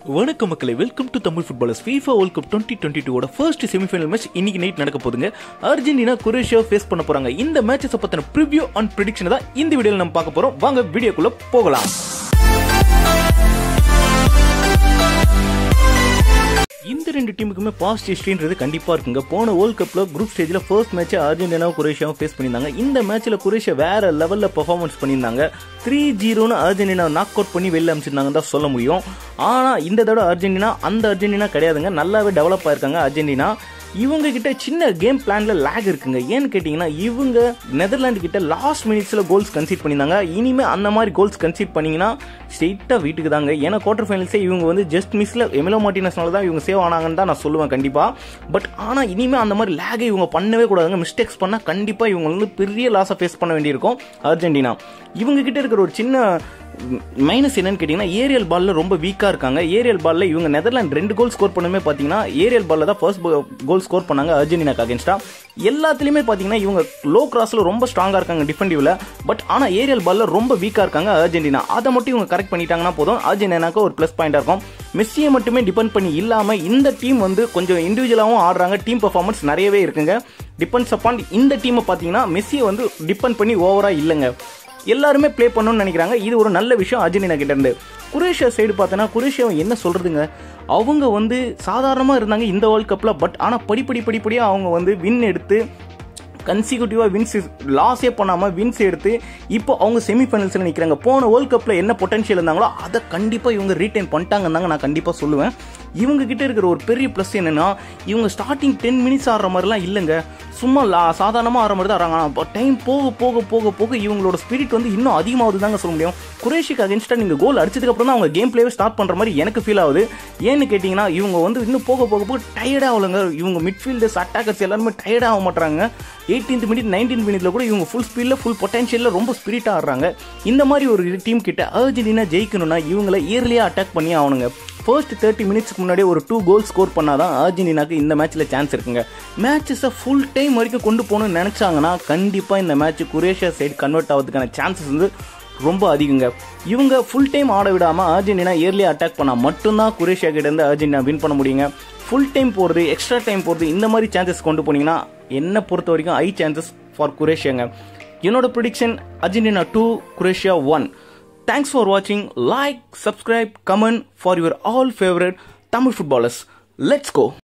வணக்கம் மக்களே welcome to Tamil footballers FIFA world cup twenty twenty two first semifinal match இன்னைக்கு night நடக்க போதுங்க அர்ஜென்டினா குரேஷியா ஃபேஸ் பண்ண போறாங்க இந்த மேட்சஸ் பத்தின ப்ரிவ்யூ அண்ட் ப்ரிடிக்ஷன் தான் இந்த வீடியோல நம்ம பார்க்க போறோம் வாங்க வீடியோக்குள்ள போகலாம் இந்த ரெண்டு டீமுக்குமே பாஸ்ட் ஹிஸ்ட்ரின்றது கண்டிப்பா இருக்குங்க போன வேர்ல்ட் கப்ல குரூப் ஸ்டேஜ்ல ஃபர்ஸ்ட் மேட்ச் அர்ஜென்டினாவும் குரேஷியாவும் ஃபேஸ் பண்ணியிருந்தாங்க இந்த மேட்ச்ல குரேஷியா வேற லெவல்ல பெர்ஃபார்மன்ஸ் பண்ணியிருந்தாங்க த்ரீ ஜீரோன்னு அர்ஜென்டினா நாக் அவுட் பண்ணி வெளில அமைச்சிருந்தாங்கன்னு தான் சொல்ல முடியும் ஆனா இந்த தடவை அர்ஜென்டினா அந்த அர்ஜென்டினா கிடையாதுங்க நல்லாவே டெவலப் ஆயிருக்காங்க அர்ஜென்டினா இவங்க கிட்ட சின்ன கேம் பிளான்ல லேக் இருக்குங்க ஏன்னு கேட்டீங்கன்னா இவங்க நெதர்லாந்து கிட்ட லாஸ்ட் மினிட்ஸ்ல கோல்ஸ் கன்சீட் பண்ணியிருந்தாங்க இனிமே அந்த மாதிரி கோல்ஸ் கன்சீட் பண்ணீங்கன்னா ஸ்ட்ரெயிட்டா வீட்டுக்கு தாங்க ஏன்னா குவார்டர் ஃபைனல்ஸே இவங்க வந்து ஜஸ்ட் மிஸ்ல எமிலோ மார்டினஸ்னால தான் இவங்க சேவ் ஆனாங்கன்னு தான் நான் சொல்லுவேன் கண்டிப்பா பட் ஆனா இனிமே அந்த மாதிரி லேகை இவங்க பண்ணவே கூடாதுங்க மிஸ்டேக்ஸ் பண்ணா கண்டிப்பா இவங்க வந்து பெரிய லாஸை ஃபேஸ் பண்ண வேண்டியிருக்கும் அர்ஜென்டினா இவங்க கிட்ட இருக்கிற ஒரு சின்ன மைனஸ் என்னன்னு கேட்டிங்கன்னா ஏரியல் பால்ல ரொம்ப வீக்காக இருக்காங்க ஏரியல் பால்ல இவங்க நெதர்லாந்து ரெண்டு கோல் ஸ்கோர் பண்ணுமே பார்த்தீங்கன்னா ஏரியல் பால்ல தான் ஃபர்ஸ்ட் கோல் ஸ்கோர் பண்ணாங்க அர்ஜென்டினாக்கு அகேன்ஸ்டா எல்லாத்துலேயுமே பார்த்தீங்கன்னா இவங்க லோ கிராஸ்ல ரொம்ப ஸ்ட்ராங்காக இருக்காங்க டிஃபெண்டிவ்ல பட் ஆனால் ஏரியல் பால்ல ரொம்ப வீக்காக இருக்காங்க அர்ஜென்டினா அதை மட்டும் இவங்க கரெக்ட் பண்ணிட்டாங்கன்னா போதும் அர்ஜென்டினாக்கு ஒரு ப்ளஸ் பாயிண்டாக இருக்கும் மெஸ்ஸியை மட்டுமே டிபெண்ட் பண்ணி இல்லாமல் இந்த டீம் வந்து கொஞ்சம் இண்டிவிஜுவலாகவும் ஆடுறாங்க டீம் பர்ஃபார்மன்ஸ் நிறையவே இருக்குங்க டிபெண்ட்ஸ் அப்பான் இந்த டீமை பார்த்தீங்கன்னா மெஸ்ஸியை வந்து டிபெண்ட் பண்ணி ஓவராக இல்லைங்க எல்லாருமே ப்ளே பண்ணணும்னு நினைக்கிறாங்க இது ஒரு நல்ல விஷயம் அர்ஜென்டினா கிட்ட இருந்து குரேஷியா சைடு பார்த்தோன்னா குரேஷியா என்ன சொல்றதுங்க அவங்க வந்து சாதாரணமாக இருந்தாங்க இந்த வேர்ல்ட் கப்பில் பட் ஆனால் படிப்படி படிப்படியாக அவங்க வந்து வின் எடுத்து கன்சிக்யூட்டிவாக வின்ஸ் லாஸே பண்ணாமல் வின்ஸ் எடுத்து இப்போ அவங்க செமிஃபைனல்ஸில் நிற்கிறாங்க போன வேர்ல்ட் கப்பில் என்ன பொட்டன்ஷியல் இருந்தாங்களோ அதை கண்டிப்பாக இவங்க ரீட்டைன் பண்ணிட்டாங்கன்னு தாங்க நான் கண்டிப்பாக சொல்லுவேன் இவங்க கிட்ட இருக்கிற ஒரு பெரிய ப்ளஸ் என்னன்னா இவங்க ஸ்டார்டிங் டென் மினிட்ஸ் ஆடுற மாதிரிலாம் இல்லைங்க சும்மா லா சாதாரணமாக ஆடுற மாதிரி தான் ஆடுறாங்க ஆனால் டைம் போக போக போக போக இவங்களோட ஸ்பிரிட் வந்து இன்னும் அதிகமாகுது தாங்க சொல்ல முடியும் குரேஷிக்கு அகேன்ஸ்டாக நீங்கள் கோல் அடிச்சதுக்கு அப்புறம் தான் அவங்க கேம் பிளேவே ஸ்டார்ட் பண்ணுற மாதிரி எனக்கு ஃபீல் ஆகுது ஏன்னு கேட்டிங்கன்னா இவங்க வந்து இன்னும் போக போக போக டயர்டாக ஆகலைங்க இவங்க மிட்ஃபீல்டர்ஸ் அட்டாக்கர்ஸ் எல்லாருமே டயர்டாக ஆக மாட்டாங்க எயிட்டீன்த் மினிட் நைன்டீன் மினிட்ல கூட இவங்க ஃபுல் ஸ்பீடில் ஃபுல் பொட்டன்ஷியலில் ரொம்ப ஸ்பிரிட்டாக ஆடுறாங்க இந்த மாதிரி ஒரு டீம் கிட்ட அர்ஜென்டினா ஜெயிக்கணும்னா இவங்களை இயர்லியாக அட்டாக் பண்ணி ஆகணுங்க ஃபர்ஸ்ட் தேர்ட்டி மினிட்ஸ்க்கு முன்னாடியே ஒரு டூ கோல் ஸ்கோர் பண்ணாதான் அர்ஜென்டினாக்கு இந்த மேட்ச்சில் சான்ஸ் இருக்குங்க மேட்சஸை ஃபுல் டைம் வரைக்கும் கொண்டு போகணும்னு நினச்சாங்கன்னா கண்டிப்பாக இந்த மேட்ச் குரேஷியா சைடு கன்வெர்ட் ஆகிறதுக்கான சான்சஸ் வந்து ரொம்ப அதிகங்க இவங்க ஃபுல் டைம் ஆட விடாமல் அர்ஜென்டினா இயர்லியாக அட்டாக் பண்ணால் மட்டும்தான் குரேஷியா கிட்ட இருந்து அர்ஜென்டினா வின் பண்ண முடியுங்க ஃபுல் டைம் போகிறது எக்ஸ்ட்ரா டைம் போகிறது இந்த மாதிரி சான்சஸ் கொண்டு போனீங்கன்னா என்னை பொறுத்த வரைக்கும் ஐ சான்சஸ் ஃபார் குரேஷியாங்க என்னோட prediction Argentina two Croatia one Thanks for watching. Like, subscribe, comment for your all favorite Tamil footballers. Let's go.